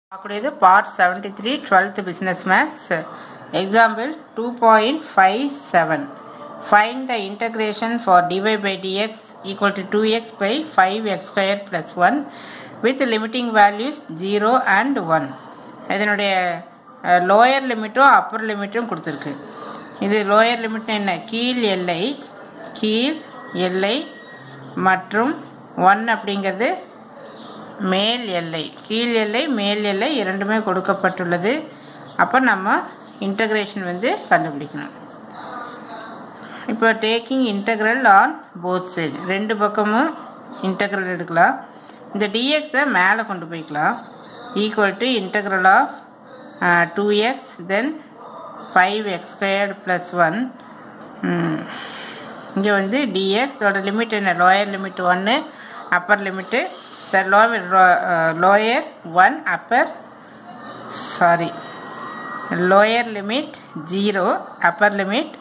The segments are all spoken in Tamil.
பார்க்கக்கூடியது part seventy three twelfth business maths example two point five seven find the integration for dy by dx equal to two x by five x square plus one with limiting values zero and one இதனுடைய லோயர் லிமிட்டும் அப்பர் லிமிட்டும் கொடுத்துருக்கு இது லோயர் லிமிட் என்ன கீழ் எல்லை கீழ் எல்லை மற்றும் ஒன் அப்படிங்கிறது மேல் எல்லை கீழ் எல்லை மேல் எல்லை இரண்டுமே கொடுக்கப்பட்டுள்ளது அப்போ நம்ம இன்டகிரேஷன் வந்து கண்டுபிடிக்கணும் இப்போ taking integral on both side ரெண்டு பக்கமும் இன்டகிரல் எடுக்கலாம் இந்த டிஎக்ஸை மேலே கொண்டு போய்க்கலாம் equal to integral of two x then five x squared plus one இங்கே வந்து டிஎக்ஸ் இதோட லிமிட் என்ன லோயர் லிமிட் ஒன்று upper limit the lower uh, lower one upper sorry lower limit 0 upper limit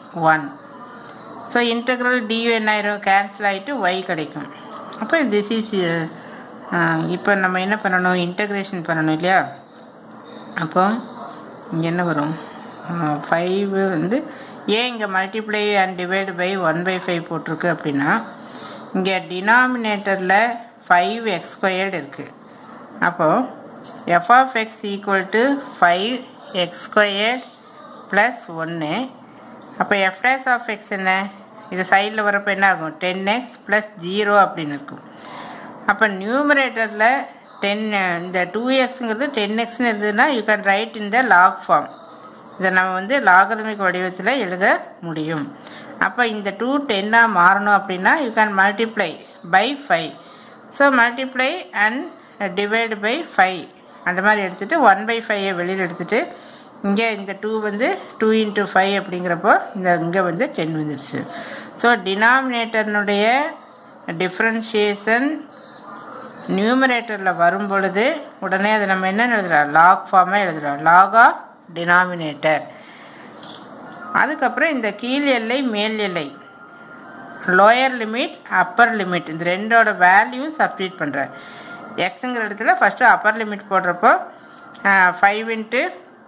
1 so integral டியூ என்ன ஆயிரும் கேன்சல் ஆகிட்டு ஒய் கிடைக்கும் அப்போ திஸ் இஸ் இப்போ நம்ம என்ன பண்ணணும் இன்டகிரேஷன் பண்ணணும் இல்லையா அப்போ இங்கே என்ன வரும் ஃபைவ் வந்து ஏன் இங்கே multiply and divide by one by five போட்டிருக்கு அப்படின்னா இங்கே டினாமினேட்டரில் ஃபைவ் எக்ஸ் ஸ்கொயர்டு இருக்குது அப்போது f of x equal to five x squared plus ஒன்று அப்போ எஃப் டேஸ் ஆஃப் எக்ஸ் என்ன இது சைடில் வரப்போ என்ன ஆகும் டென் எக்ஸ் ப்ளஸ் ஜீரோ அப்படின்னு இருக்கும் அப்போ நியூமரேட்டரில் டென் இந்த டூ எக்ஸுங்கிறது டென் எக்ஸ்னு இருந்ததுன்னா you can write in the log form இதை நம்ம வந்து லாகதமிக் வடிவத்தில் எழுத முடியும் அப்போ இந்த டூ டென்னாக மாறணும் அப்படின்னா you can multiply by five so multiply and divide by five அந்த மாதிரி எடுத்துகிட்டு ஒன் பை ஃபைவை வெளியில் எடுத்துகிட்டு இங்கே இந்த டூ வந்து டூ இன்ட்டு ஃபைவ் அப்படிங்கிறப்போ இந்த இங்கே வந்து டென் வந்துடுச்சு ஸோ டினாமினேட்டர்னுடைய டிஃப்ரென்ஷியேஷன் நியூமரேட்டரில் வரும் பொழுது உடனே அதை நம்ம என்ன எழுதுகிறோம் லாக் ஃபார்மாக எழுதுகிறோம் லாக் ஆஃப் டினாமினேட்டர் அதுக்கப்புறம் இந்த கீழ் எல்லை மேல் எல்லை லோயர் லிமிட் அப்பர் லிமிட் இந்த ரெண்டோட வேல்யூவும் சப்ஸ்டியூட் பண்ணுறேன் எக்ஸுங்கிற இடத்துல ஃபஸ்ட்டு அப்பர் லிமிட் போடுறப்போ five into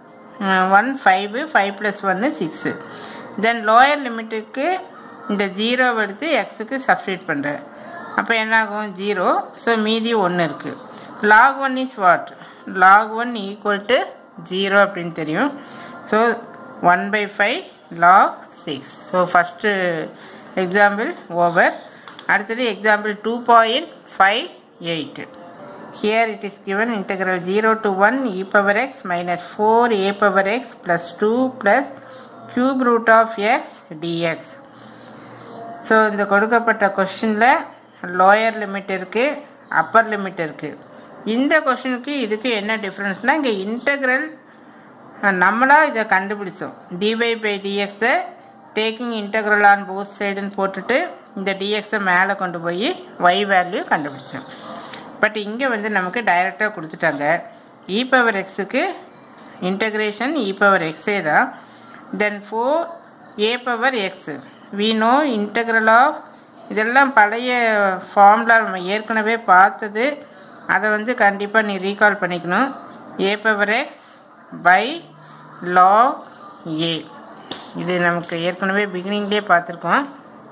one five five plus ஒன்று சிக்ஸு தென் லோயர் லிமிட்டுக்கு இந்த ஜீரோவை எடுத்து எக்ஸுக்கு சப்ஸ்டியூட் பண்ணுறேன் அப்போ என்னாகும் ஜீரோ ஸோ மீதி ஒன்று இருக்குது log one is what log one equal to zero அப்படின்னு தெரியும் so one by five log six so first example over அடுத்தது example two point five eight here it is given integral zero to one e power x minus four a power x plus two plus cube root of x dx so இந்த கொடுக்கப்பட்ட கொஷினில் லோயர் லிமிட் இருக்குது அப்பர் லிமிட் இருக்குது இந்த கொஷினுக்கு இதுக்கு என்ன டிஃப்ரென்ஸ்னால் இங்கே இன்டெக்ரல் நம்மளாக இதை கண்டுபிடிச்சோம் டிவை பை டிஎக்ஸை டேக்கிங் இன்டெக்ரல் ஆன் போத் சைடுன்னு போட்டுட்டு இந்த டிஎக்ஸை மேலே கொண்டு போய் ஒய் வேல்யூ கண்டுபிடிச்சோம் பட் இங்கே வந்து நமக்கு டைரெக்டாக கொடுத்துட்டாங்க இ பவர் எக்ஸுக்கு இன்டகிரேஷன் இ பவர் எக்ஸே தான் then four a power x we know integral of இதெல்லாம் பழைய ஃபார்முலா நம்ம ஏற்கனவே பார்த்தது அதை வந்து கண்டிப்பாக நீ ரீகால் பண்ணிக்கணும் a power x by log a இது நமக்கு ஏற்கனவே பிகினிங்லேயே பார்த்துருக்கோம்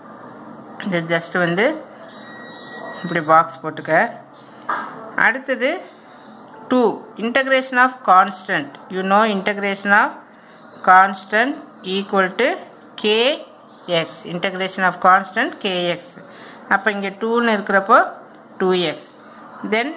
இது ஜஸ்ட் வந்து இப்படி பாக்ஸ் போட்டுக்க அடுத்தது two integration of constant you know integration of constant equal to k x integration of constant kx அப்போ இங்கே டூன்னு இருக்கிறப்போ two x then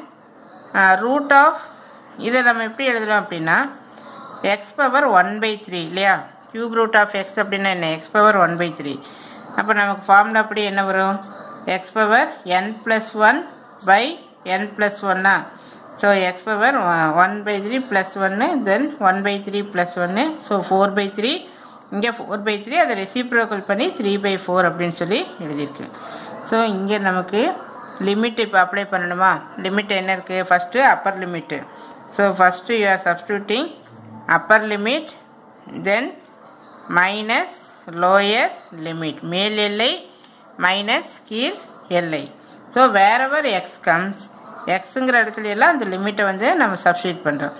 root of இதை நம்ம எப்படி எழுதுகிறோம் அப்படின்னா x power one by three இல்லையா கியூப் ரூட் ஆஃப் எக்ஸ் அப்படின்னா என்ன x power one by three அப்போ நமக்கு ஃபார்முலா அப்படி என்ன வரும் x power n plus one by n plus ஒன்னா so x power one by three plus ஒன்று then one by three plus ஒன்று ஸோ ஃபோர் பை த்ரீ இங்கே ஃபோர் பை த்ரீ அதை ரெசிப்ரோக்கல் பண்ணி த்ரீ பை ஃபோர் அப்படின்னு சொல்லி எழுதியிருக்கு ஸோ இங்கே நமக்கு லிமிட் இப்போ அப்ளை பண்ணணுமா லிமிட் என்ன இருக்குது first upper limit so first you are substituting upper limit then minus lower limit மேல் எல்லை மைனஸ் கீழ் எல்லை ஸோ வேறவர் எக்ஸ் கம்ஸ் எக்ஸுங்கிற இடத்துல எல்லாம் அந்த லிமிட்டை வந்து நம்ம சப்ஸ்டியூட் பண்ணுறோம்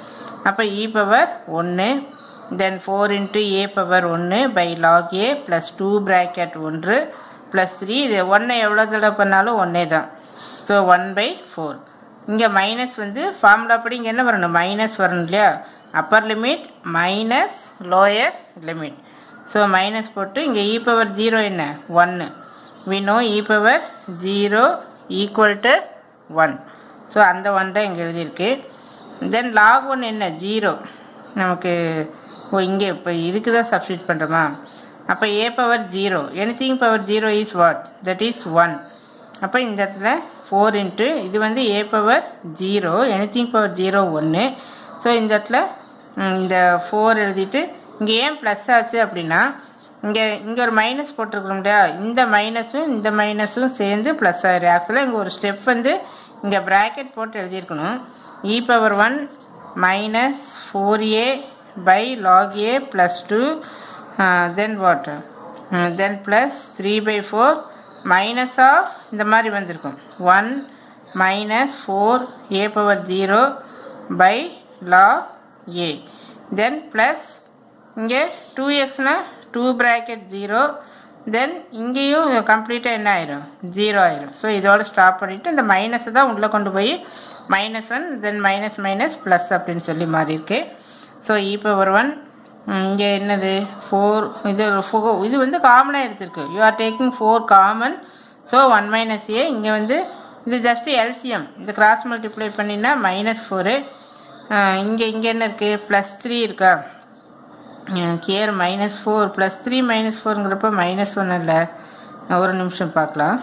அப்போ இ பவர் ஒன்று then four into a power ஒன்று by log a plus two bracket ஒன்று ப்ளஸ் த்ரீ இது ஒன்றை எவ்வளோ தடவை பண்ணாலும் ஒன்றே தான் ஸோ ஒன் பை ஃபோர் இங்கே மைனஸ் வந்து ஃபார்முலா படி இங்கே என்ன வரணும் மைனஸ் வரணும் இல்லையா upper limit minus lower limit so minus போட்டு இங்கே இ பவர் ஜீரோ என்ன ஒன்று we know e power zero equal to one so அந்த ஒன் தான் இங்கே எழுதியிருக்கு தென் லாக் ஒன் என்ன ஜீரோ நமக்கு ஓ இங்கே இப்போ இதுக்கு தான் சப்ஸ்டியூட் பண்ணுறோமா அப்போ a power zero anything power zero is what that is one அப்போ இந்த இடத்துல ஃபோர் இன்ட்டு இது வந்து a power zero anything power zero ஒன்று ஸோ இந்த இடத்துல ம், இந்த ஃபோர் எழுதிட்டு இங்கே ஏன் ப்ளஸ் ஆச்சு அப்படின்னா இங்கே இங்கே ஒரு மைனஸ் போட்டிருக்கிறோம் இல்லையா இந்த மைனஸும் இந்த மைனஸும் சேர்ந்து ப்ளஸ் ஆயிரும் ஆக்சுவலாக இங்கே ஒரு ஸ்டெப் வந்து இங்கே ப்ராக்கெட் போட்டு எழுதியிருக்கணும் e power one minus four a by log a plus two then what then plus three by four minus of இந்த மாதிரி வந்திருக்கும் one minus four a power zero by log a then plus இங்கே டூ எக்ஸ்னா டூ ப்ராக்கெட் ஜீரோ தென் இங்கேயும் கம்ப்ளீட்டாக என்ன ஆயிரும் ஜீரோ ஆயிரும் ஸோ இதோட ஸ்டாப் பண்ணிவிட்டு இந்த மைனஸை தான் உள்ளே கொண்டு போய் minus one then minus minus plus அப்படின்னு சொல்லி மாறி இருக்கு ஸோ இ பவர் ஒன் இங்கே என்னது ஃபோர் இது ஃபோ இது வந்து காமனாக எடுத்திருக்கு you are taking four common so one minus a இங்கே வந்து இது ஜஸ்ட் எல்சிஎம் இந்த கிராஸ் மல்டிப்ளை பண்ணினா மைனஸ் ஃபோரு இங்கே இங்கே என்ன இருக்குது ப்ளஸ் த்ரீ இருக்கா கேர் minus four plus three minus ஃபோருங்கிறப்ப மைனஸ் ஒன் இல்லை ஒரு நிமிஷம் பார்க்கலாம்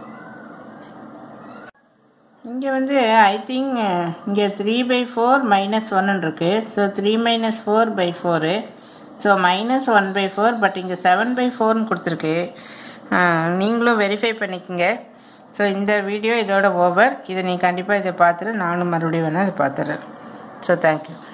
இங்கே வந்து ஐ திங்க் இங்கே த்ரீ பை ஃபோர் மைனஸ் ஒன்னு இருக்கு so three minus four by four so minus one by four but இங்கே செவன் பை ஃபோர்னு கொடுத்துருக்கு நீங்களும் வெரிஃபை பண்ணிக்கோங்க ஸோ இந்த வீடியோ இதோட ஓவர் இதை நீ கண்டிப்பாக இதை பார்த்துட்டு நானும் மறுபடியும் வேணால் இதை பார்த்துறேன் ஸோ தேங்க்யூ